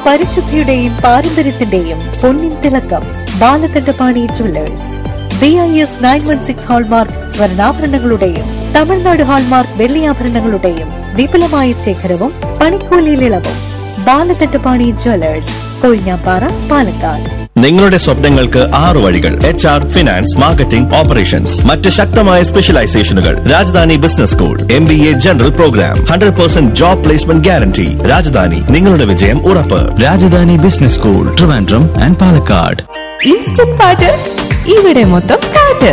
പരിശുദ്ധിയുടെയും പാരമ്പര്യത്തിന്റെയും പൊന്നിൻ തിളക്കം Balakandapani jewellers B I S nine one six hallmark സ്വർണ്ണാഭരണങ്ങളുടെയും തമിഴ്നാട് ഹാൾമാർക്ക് വെള്ളിയാഭരണങ്ങളുടെയും വിപുലമായ ശേഖരവും പണിക്കൂലിയിൽ ഇളവും ബാലകണ്ഠപാണി ജുവല്ലേഴ്സ് കൊഴിഞ്ഞാപ്പാറ പാലക്കാട് നിങ്ങളുടെ സ്വപ്നങ്ങൾക്ക് ആറു വഴികൾ H R finance marketing operations മറ്റ് ശക്തമായ സ്പെഷ്യലൈസേഷനുകൾ Rajadhani business school M B A general programme hundred percent job placement guarantee Rajadhani നിങ്ങളുടെ വിജയം ഉറപ്പ് Rajadhani business school Trivandrum and Palakkad instant പാട്ട് ഇവിടെ മൊത്തം പാട്ട്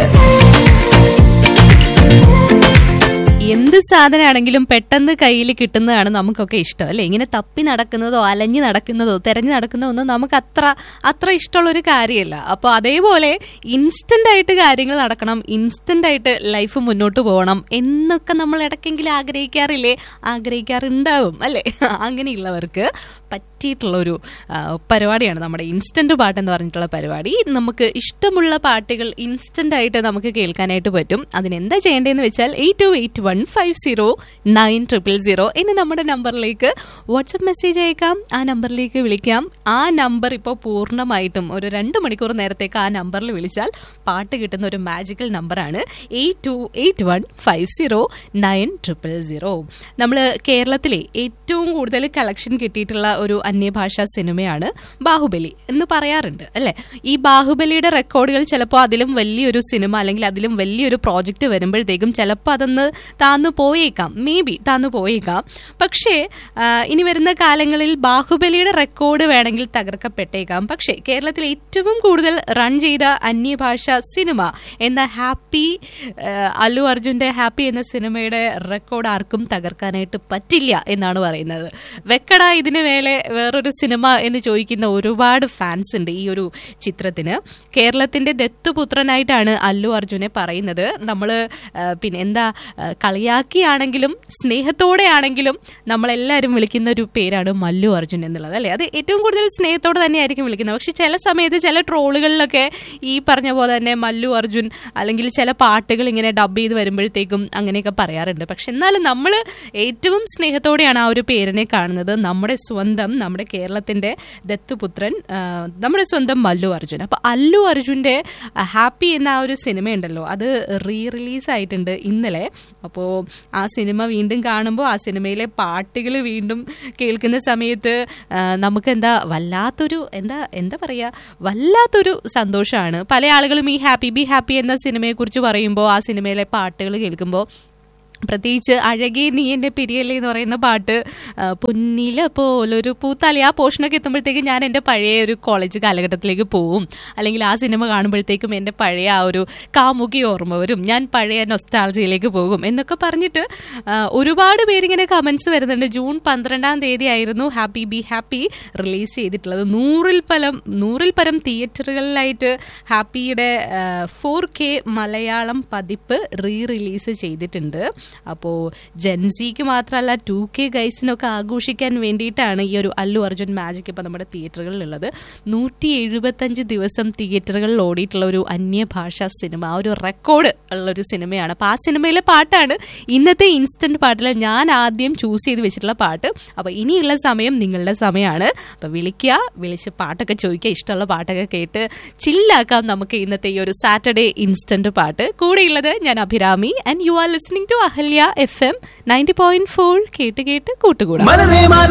എന്ത് സാധനമാണെങ്കിലും പെട്ടെന്ന് കയ്യിൽ കിട്ടുന്നതാണ് നമുക്കൊക്കെ ഇഷ്ടം അല്ലെ ഇങ്ങനെ തപ്പി നടക്കുന്നതോ അലഞ്ഞു നടക്കുന്നതോ തെരഞ്ഞു നടക്കുന്നതോ ഒന്നും നമുക്ക് അത്ര അത്ര ഇഷ്ടമുള്ള ഒരു കാര്യമല്ല അപ്പോൾ അതേപോലെ ഇൻസ്റ്റന്റ് ആയിട്ട് കാര്യങ്ങൾ നടക്കണം ഇൻസ്റ്റന്റ് ആയിട്ട് ലൈഫ് മുന്നോട്ട് പോകണം എന്നൊക്കെ നമ്മൾ ഇടയ്ക്കെങ്കിലും ആഗ്രഹിക്കാറില്ലേ ആഗ്രഹിക്കാറുണ്ടാവും അല്ലെ അങ്ങനെയുള്ളവർക്ക് പറ്റിയിട്ടുള്ള ഒരു ആ, പരിപാടിയാണ് നമ്മുടെ ഇൻസ്റ്റന്റ് പാട്ട് എന്ന് പറഞ്ഞിട്ടുള്ള പരിപാടി നമുക്ക് ഇഷ്ടമുള്ള പാട്ടുകൾ ഇൻസ്റ്റന്റ് ആയിട്ട് നമുക്ക് കേൾക്കാനായിട്ട് പറ്റും അതിനെന്താ ചെയ്യേണ്ടതെന്ന് വെച്ചാൽ eight two eight one five zero nine triple zero എന്ന് നമ്മുടെ നമ്പറിലേക്ക് വാട്സപ്പ് മെസ്സേജ് അയക്കാം ആ നമ്പറിലേക്ക് വിളിക്കാം ആ നമ്പർ ഇപ്പോൾ പൂർണ്ണമായിട്ടും ഒരു രണ്ട് മണിക്കൂർ നേരത്തേക്ക് ആ നമ്പറിൽ വിളിച്ചാൽ പാട്ട് കിട്ടുന്ന ഒരു മാജിക്കൽ നമ്പറാണ് eight two eight one five zero nine triple zero നമ്മൾ കേരളത്തിലെ ഏറ്റവും കൂടുതൽ കളക്ഷൻ കിട്ടിയിട്ടുള്ള ഒരു അന്യഭാഷാ സിനിമയാണ് ബാഹുബലി എന്ന് പറയാറുണ്ട് അല്ലെ ഈ ബാഹുബലിയുടെ റെക്കോർഡുകൾ ചിലപ്പോൾ അതിലും വലിയൊരു സിനിമ അല്ലെങ്കിൽ അതിലും വലിയൊരു പ്രോജക്റ്റ് വരുമ്പോഴത്തേക്കും ചിലപ്പോൾ അതൊന്ന് താന്നു പോയേക്കാം മേ ബി താന്നു പോയേക്കാം പക്ഷേ ആ, ഇനി വരുന്ന കാലങ്ങളിൽ ബാഹുബലിയുടെ റെക്കോർഡ് വേണമെങ്കിൽ തകർക്കപ്പെട്ടേക്കാം പക്ഷേ കേരളത്തിൽ ഏറ്റവും കൂടുതൽ റൺ ചെയ്ത അന്യഭാഷ സിനിമ എന്ന ഹാപ്പി ആ, അല്ലു അർജുന്റെ ഹാപ്പി എന്ന സിനിമയുടെ റെക്കോർഡ് ആർക്കും തകർക്കാനായിട്ട് പറ്റില്ല എന്നാണ് പറയുന്നത് വെക്കട ഇതിന് മേലെ വേറൊരു സിനിമ എന്ന് ചോദിക്കുന്ന ഒരുപാട് ഫാൻസ് ഉണ്ട് ഈ ഒരു ചിത്രത്തിന് കേരളത്തിന്റെ ദത്തുപുത്രനായിട്ടാണ് അല്ലു അർജുനെ പറയുന്നത് നമ്മൾ പിന്നെ എന്താ ആ, കളിയാക്കിയാണെങ്കിലും സ്നേഹത്തോടെ ആണെങ്കിലും നമ്മളെല്ലാവരും വിളിക്കുന്ന ഒരു പേരാണ് മല്ലു അർജുൻ എന്നുള്ളത് അല്ലേ അത് ഏറ്റവും കൂടുതൽ സ്നേഹത്തോടെ തന്നെയായിരിക്കും വിളിക്കുന്നത് പക്ഷെ ചില സമയത്ത് ചില ട്രോളുകളിലൊക്കെ ഈ പറഞ്ഞ പോലെ തന്നെ മല്ലു അർജുൻ അല്ലെങ്കിൽ ചില പാട്ടുകൾ ഇങ്ങനെ ഡബ് ചെയ്ത് വരുമ്പോഴത്തേക്കും അങ്ങനെയൊക്കെ പറയാറുണ്ട് പക്ഷെ എന്നാലും നമ്മൾ ഏറ്റവും സ്നേഹത്തോടെയാണ് ആ ഒരു പേരിനെ കാണുന്നത് നമ്മുടെ സ്വന്തം നമ്മുടെ കേരളത്തിന്റെ ദത്തുപുത്രൻ ആ, നമ്മുടെ സ്വന്തം മല്ലു അർജുൻ അപ്പൊ അല്ലു അർജുന്റെ ഹാപ്പി എന്ന ആ ഒരു സിനിമ ഉണ്ടല്ലോ അത് റീ റിലീസ് ആയിട്ടുണ്ട് ഇന്നലെ അപ്പോൾ ആ സിനിമ വീണ്ടും കാണുമ്പോൾ ആ സിനിമയിലെ പാട്ടുകൾ വീണ്ടും കേൾക്കുന്ന സമയത്ത് ആ, നമുക്ക് എന്താ വല്ലാത്തൊരു എന്താ എന്താ പറയുക വല്ലാത്തൊരു സന്തോഷമാണ് പല ആളുകളും ഈ ഹാപ്പി ബി ഹാപ്പി എന്ന സിനിമയെക്കുറിച്ച് പറയുമ്പോൾ ആ സിനിമയിലെ പാട്ടുകൾ കേൾക്കുമ്പോൾ പ്രത്യേകിച്ച് അഴകേ നീ എന്റെ പിരിയല്ലേ എന്ന് പറയുന്ന പാട്ട് ആ, പൊന്നില പോലൊരു പൂത്താലി ആ പോർഷനൊക്കെ എത്തുമ്പോഴത്തേക്കും ഞാൻ എൻ്റെ പഴയ ഒരു കോളേജ് കാലഘട്ടത്തിലേക്ക് പോവും അല്ലെങ്കിൽ ആ സിനിമ കാണുമ്പോഴത്തേക്കും എൻ്റെ പഴയ ആ ഒരു കാമുകി ഓർമ്മ വരും ഞാൻ പഴയ നൊസ്റ്റാൾജിയിലേക്ക് പോകും എന്നൊക്കെ പറഞ്ഞിട്ട് ആ, ഒരുപാട് പേരിങ്ങനെ കമന്റ്സ് വരുന്നുണ്ട് ജൂൺ പന്ത്രണ്ടാം തീയതി ആയിരുന്നു ഹാപ്പി ബി ഹാപ്പി റിലീസ് ചെയ്തിട്ടുള്ളത് നൂറിൽ പരം നൂറിൽ പരം തിയേറ്ററുകളിലായിട്ട് ഹാപ്പിയുടെ ഫോർ കെ മലയാളം പതിപ്പ് റീ റിലീസ് ചെയ്തിട്ടുണ്ട് അപ്പോൾ ജെൻസിക്ക് മാത്രമല്ല ടു കെ ഗൈസിനൊക്കെ ആഘോഷിക്കാൻ വേണ്ടിയിട്ടാണ് ഈ ഒരു അല്ലു അർജുൻ മാജിക് ഇപ്പം നമ്മുടെ തിയേറ്ററുകളിലുള്ളത് നൂറ്റി എഴുപത്തഞ്ച് ദിവസം തിയേറ്ററുകളിൽ ഓടിയിട്ടുള്ള ഒരു അന്യഭാഷാ സിനിമ ആ ഒരു റെക്കോർഡ് ഉള്ള ഒരു സിനിമയാണ് അപ്പോൾ ആ സിനിമയിലെ പാട്ടാണ് ഇന്നത്തെ ഇൻസ്റ്റന്റ് പാട്ടിൽ ഞാൻ ആദ്യം ചൂസ് ചെയ്ത് വെച്ചിട്ടുള്ള പാട്ട് അപ്പോൾ ഇനിയുള്ള സമയം നിങ്ങളുടെ സമയമാണ് അപ്പോൾ വിളിക്കുക വിളിച്ച് പാട്ടൊക്കെ ചോദിക്കുക ഇഷ്ടമുള്ള പാട്ടൊക്കെ കേട്ട് ചില്ലാക്കാം നമുക്ക് ഇന്നത്തെ ഈ ഒരു സാറ്റർഡേ ഇൻസ്റ്റന്റ് പാട്ട് കൂടെയുള്ളത് ഞാൻ Abhirami and you are listening to Ahalya F M ninety point four കേട്ട് കേട്ട് കൂട്ടുകൂടാം മലരേ മാല